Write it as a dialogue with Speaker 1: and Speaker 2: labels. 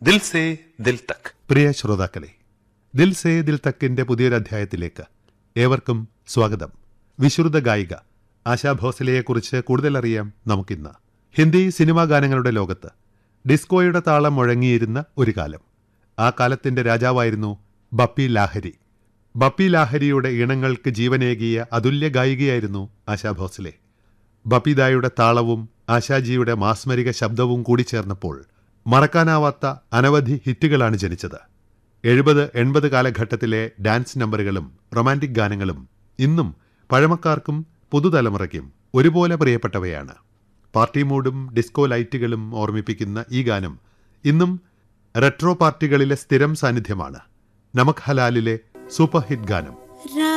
Speaker 1: ദിൽ say ദിൽ തക്
Speaker 2: പ്രിയ ശ്രോതാക്കളെ ദിൽ say ദിൽ തക്കിന്റെ പുതിയൊരു അധ്യായത്തിലേക്ക് ഏവർക്കും സ്വാഗതം വിശ്രുത ഗായിക ആശാ ഭോസലെയെക്കുറിച്ച് കൂടുതൽ അറിയാം നമുക്കിന്ന് ഹിന്ദി സിനിമാ ഗാനങ്ങളുടെ ലോകത്ത് ഡിസ്കോയുടെ താളം മുഴങ്ങിയിരുന്ന ഒരു കാലം ആ കാലത്തിന്റെ രാജാവായിരുന്നു ബപ്പി ലാഹരി ബപ്പി ലാഹരിയുടെ ഇണങ്ങൾക്ക് ജീവനേകിയ അതുല്യ ഗായികയായിരുന്നു ആശാ ഭോസ്ലെ ബപ്പിദായുടെ താളവും ആശാജിയുടെ മാസ്മരിക ശബ്ദവും കൂടി ചേർന്നപ്പോൾ മറക്കാനാവാത്ത അനവധി ഹിറ്റുകളാണ് ജനിച്ചത് എഴുപത് എൺപത് കാലഘട്ടത്തിലെ ഡാൻസ് നമ്പറുകളും റൊമാൻറ്റിക് ഗാനങ്ങളും ഇന്നും പഴമക്കാർക്കും പുതുതലമുറയ്ക്കും ഒരുപോലെ പ്രിയപ്പെട്ടവയാണ് പാർട്ടി മൂഡും ഡിസ്കോ ലൈറ്റുകളും ഓർമ്മിപ്പിക്കുന്ന ഈ ഗാനം ഇന്നും റെട്രോ പാർട്ടികളിലെ സ്ഥിരം സാന്നിധ്യമാണ് നമക് ഹലാലിലെ സൂപ്പർ ഹിറ്റ് ഗാനം
Speaker 3: രാ